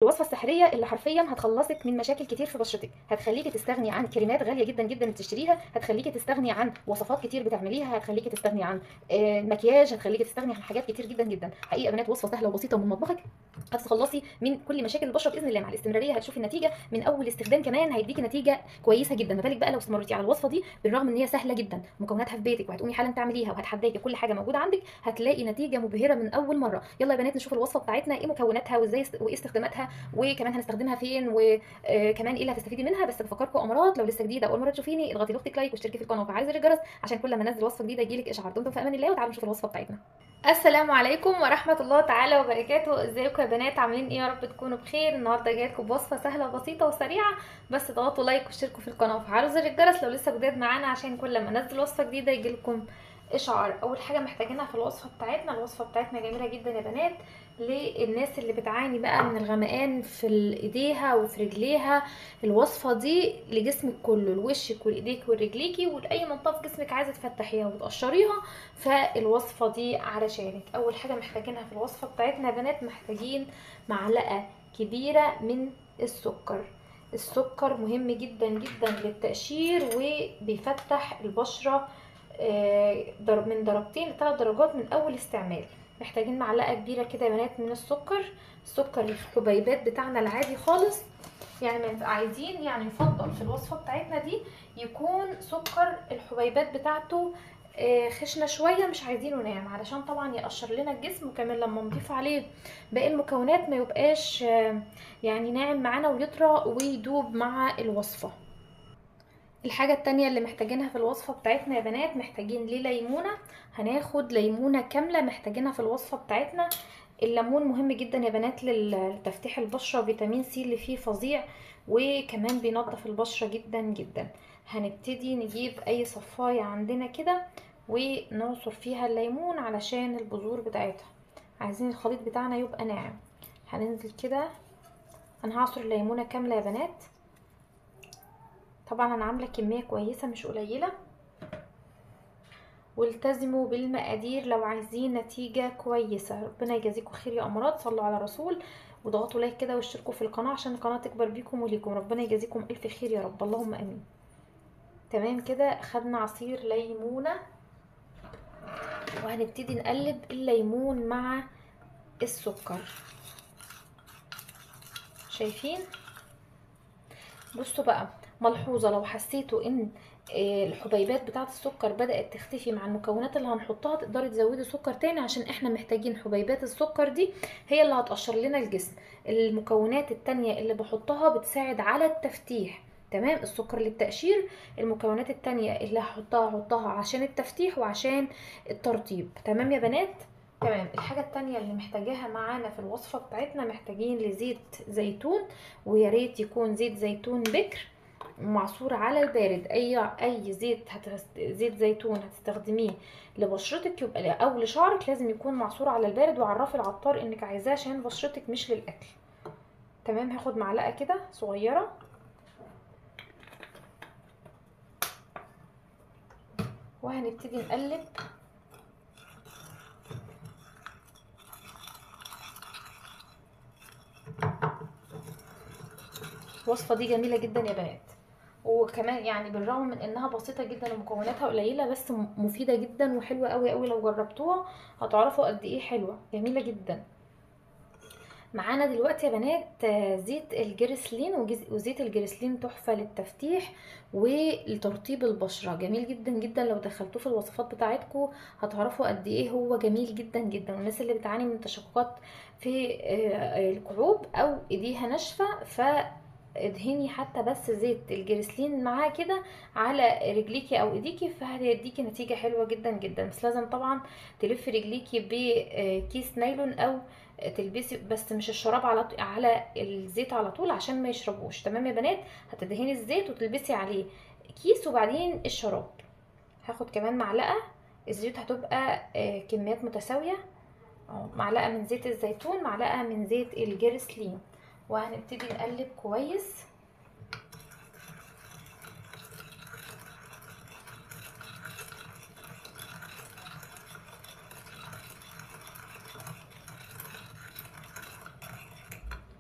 الوصفه السحريه اللي حرفيا هتخلصك من مشاكل كتير في بشرتك هتخليكي تستغني عن كريمات غاليه جدا جدا بتشتريها هتخليكي تستغني عن وصفات كتير بتعمليها هتخليكي تستغني عن آه، مكياج هتخليكي تستغني عن حاجات كتير جدا جدا حقيقه يا بنات وصفه سهله وبسيطه من مطبخك هتتخلصي من كل مشاكل البشره باذن الله مع الاستمراريه هتشوفي النتيجه من اول استخدام كمان هيديكي نتيجه كويسه جدا ما بالك بقى لو استمرتي على الوصفه دي بالرغم ان هي سهله جدا مكوناتها في بيتك وهتقومي حالا تعمليها وهتحداكي كل حاجه موجوده عندك هتلاقي نتيجه مبهره من اول مره يلا يا بنات نشوف الوصفه بتاعتنا ايه مكوناتها وازاي است... وايه استخداماتها وكمان هنستخدمها فين وكمان ايه اللي هتستفيدي منها بس بفكركم امارات لو لسه جديده اول مره تشوفيني اضغطي لاختك لايك واشتركي في القناه وفعلي زر الجرس عشان كل ما انزل وصفه جديده يجيلك اشعار دمتم في امان الله وتعالوا نشوف الوصفه بتاعتنا السلام عليكم ورحمة الله تعالى وبركاته ازيكم يا بنات عاملين ايه يا رب تكونوا بخير النهارده جايلكم بوصفة سهلة وبسيطة وسريعة بس اضغطوا لايك واشتركوا في القناة وفعلوا زر الجرس لو لسه جداد معانا عشان كل ما انزل وصفة جديدة يجيلكم اشعار اول حاجة محتاجينها في الوصفة بتاعتنا الوصفة بتاعتنا جميلة جدا يا بنات للناس اللي بتعاني بقى من الغمقان في ايديها وفي رجليها الوصفة دي لجسمك كله لوشك ولايديك ورجليكي ولاي منطقة في جسمك عايزة تفتحيها وتقشريها فالوصفة دي علشانك اول حاجة محتاجينها في الوصفة بتاعتنا يا بنات محتاجين معلقة كبيرة من السكر السكر مهم جدا جدا للتقشير وبيفتح البشرة آه، در- من درجتين لثلاث درجات من اول استعمال محتاجين معلقه كبيره كده يا بنات من السكر السكر الحبيبات بتاعنا العادي خالص يعني ما نبقى عايزين يعني يفضل في الوصفه بتاعتنا دي يكون سكر الحبيبات بتاعته آه، خشنه شويه مش عايزينه ناعم علشان طبعا يقشر لنا الجسم وكمان لما نضيف عليه باقي المكونات ما يبقاش آه، يعني ناعم معانا ويطرى ويدوب مع الوصفه الحاجة التانية اللي محتاجينها في الوصفة بتاعتنا يا بنات محتاجين ليه ليمونة هناخد ليمونة كاملة محتاجينها في الوصفة بتاعتنا الليمون مهم جدا يا بنات لل- لتفتيح البشرة فيتامين سي اللي فيه فظيع وكمان بينظف البشرة جدا جدا هنبتدي نجيب اي صفاية عندنا كده ونعصر فيها الليمون علشان البذور بتاعتها عايزين الخليط بتاعنا يبقى ناعم هننزل كده انا هعصر الليمونة كاملة يا بنات طبعا انا عامله كميه كويسه مش قليله والتزموا بالمقادير لو عايزين نتيجه كويسه ربنا يجازيكم خير يا امراض صلوا على رسول وضغطوا لايك كده واشتركوا في القناه عشان القناه تكبر بيكم وليكم ربنا يجازيكم الف خير يا رب اللهم امين تمام كده خدنا عصير ليمونه وهنبتدي نقلب الليمون مع السكر شايفين بصوا بقى ملحوظة لو حسيتوا ان آه، الحبيبات بتاعة السكر بدأت تختفي مع المكونات اللي هنحطها تقدري تزودي سكر تاني عشان احنا محتاجين حبيبات السكر دي هي اللي هتقشر لنا الجسم المكونات التانية اللي بحطها بتساعد على التفتيح تمام السكر للتقشير المكونات التانية اللي هحطها هحطها عشان التفتيح وعشان الترطيب تمام يا بنات تمام الحاجة التانية اللي محتاجاها معانا في الوصفة بتاعتنا محتاجين لزيت زيتون ويا ريت يكون زيت زيتون بكر معصور على البارد اي اي زيت هتست... زيت زيتون هتستخدميه لبشرتك يبقى او لشعرك لازم يكون معصور على البارد وعرفي العطار انك عايزاه عشان بشرتك مش للاكل تمام هاخد معلقه كده صغيره وهنبتدي نقلب الوصفه دي جميله جدا يا بنات وكمان يعني بالرغم من انها بسيطه جدا ومكوناتها قليله بس م- مفيده جدا وحلوه قوي قوي لو جربتوها هتعرفوا قد ايه حلوه جميله جدا معانا دلوقتي يا بنات آه، زيت الجريسلين وجز- وزيت الجريسلين تحفه للتفتيح ولترطيب البشره جميل جدا جدا لو دخلتوه في الوصفات بتاعتكم هتعرفوا قد ايه هو جميل جدا جدا والناس اللي بتعاني من تشققات في آه، الكعوب او ايديها ناشفه ف ادهني حتى بس زيت الجريسلين معاه كده على رجليكي او ايديكي فهيديكي نتيجة حلوة جدا جدا بس لازم طبعا تلفي رجليكي بكيس نايلون او تلبسي بس مش الشراب على ط- على الزيت على طول عشان ما يشربوش تمام يا بنات هتدهني الزيت وتلبسي عليه كيس وبعدين الشراب هاخد كمان معلقة الزيوت هتبقى آه، كميات متساوية أهو، معلقة من زيت الزيتون معلقة من زيت الجريسلين وهنبتدي نقلب كويس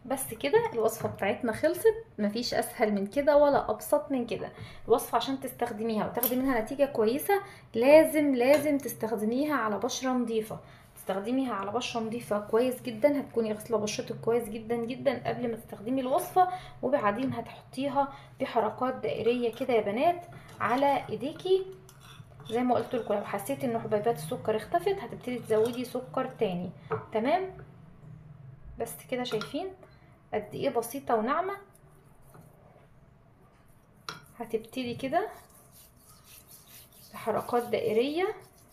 بس كده الوصفة بتاعتنا خلصت مفيش اسهل من كده ولا ابسط من كده الوصفة عشان تستخدميها وتاخدي منها نتيجة كويسة لازم لازم تستخدميها على بشرة نظيفة تستخدميها على بشرة نظيفة كويس جدا هتكوني غسلة بشرتك كويس جدا جدا قبل ما تستخدمي الوصفة وبعدين هتحطيها بحركات دائرية كده يا بنات على ايديكي زي ما قلت لكم لو حسيتي ان حبيبات السكر اختفت هتبتدي تزودي سكر تاني تمام بس كده شايفين قد ايه بسيطة وناعمة هتبتدي كده بحركات دائرية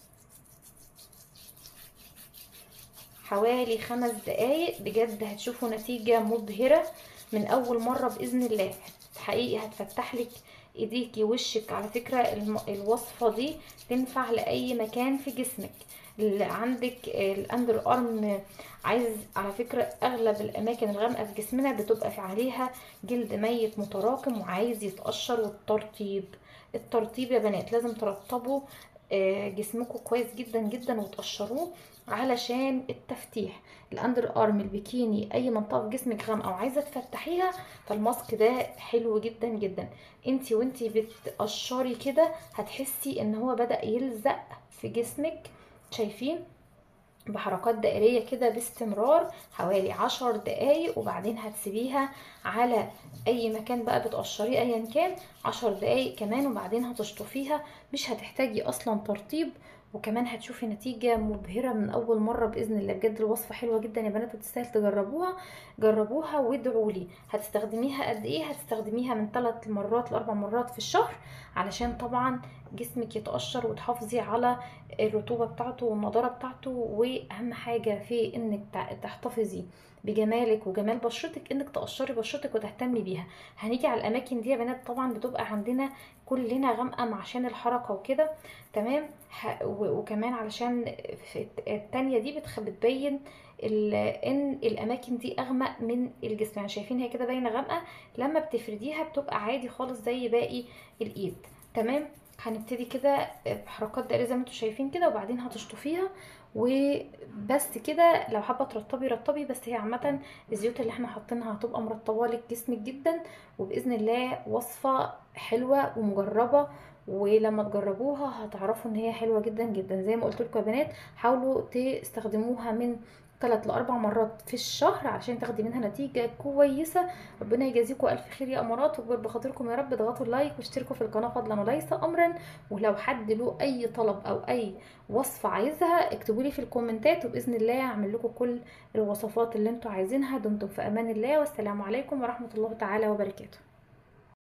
حوالي خمس دقايق بجد هتشوفوا نتيجة مبهرة من اول مرة باذن الله حقيقي هتفتح لك ايديكي وشك على فكرة الم- الوصفة دي تنفع لاي مكان في جسمك اللي عندك الاندر ارم عايز على فكرة اغلب الاماكن الغامقة في جسمنا بتبقى في عليها جلد ميت متراكم وعايز يتقشر والترطيب الترطيب يا بنات لازم ترطبوا آه، جسمكم كويس جدا جدا وتقشروه علشان التفتيح الاندر ارم البيكيني اي منطقه في جسمك غامقه وعايزه تفتحيها فالماسك ده حلو جدا جدا انتي وانتي بتقشري كده هتحسي ان هو بدا يلزق في جسمك شايفين بحركات دائرية كده باستمرار حوالي عشر دقايق وبعدين هتسيبيها على اي مكان بقى بتقشريه ايا كان عشر دقايق كمان وبعدين هتشطفيها مش هتحتاجي اصلا ترطيب وكمان هتشوفي نتيجة مبهرة من أول مرة بإذن الله بجد الوصفة حلوة جدا يا بنات وتستاهل تجربوها جربوها وادعوا لي هتستخدميها قد إيه هتستخدميها من 3 مرات لأربع مرات في الشهر علشان طبعا جسمك يتقشر وتحافظي على الرطوبة بتاعته والنضارة بتاعته وأهم حاجة في إنك تع- تحتفظي بجمالك وجمال بشرتك انك تقشري بشرتك وتهتمي بيها هنيجي على الاماكن دي يا بنات طبعا بتبقى عندنا كلنا غامقه عشان الحركه وكده تمام ه- و- وكمان علشان في الت- التانية دي بتخ- بتبين ال- ان الاماكن دي اغمق من الجسم يعني شايفين هي كده باينه غامقه لما بتفرديها بتبقى عادي خالص زي باقي الايد تمام هنبتدي كده بحركات دائريه زي ما انتم شايفين كده وبعدين هتشطفيها وبس كده لو حابه ترطبي رطبي بس هي عامه الزيوت اللي احنا حاطينها هتبقى مرطبه لك جسمك جدا وباذن الله وصفه حلوه ومجربه ولما تجربوها هتعرفوا ان هي حلوه جدا جدا زي ما قلت لكم يا بنات حاولوا تستخدموها من ثلاث لاربع مرات في الشهر عشان تاخدي منها نتيجه كويسه ربنا يجازيكم الف خير يا امارات ويكبر بخاطركم يا رب اضغطوا اللايك واشتركوا في القناه فضلا وليس امرا ولو حد له اي طلب او اي وصفه عايزها اكتبوا لي في الكومنتات وباذن الله اعمل لكم كل الوصفات اللي انتوا عايزينها دمتم في امان الله والسلام عليكم ورحمه الله تعالى وبركاته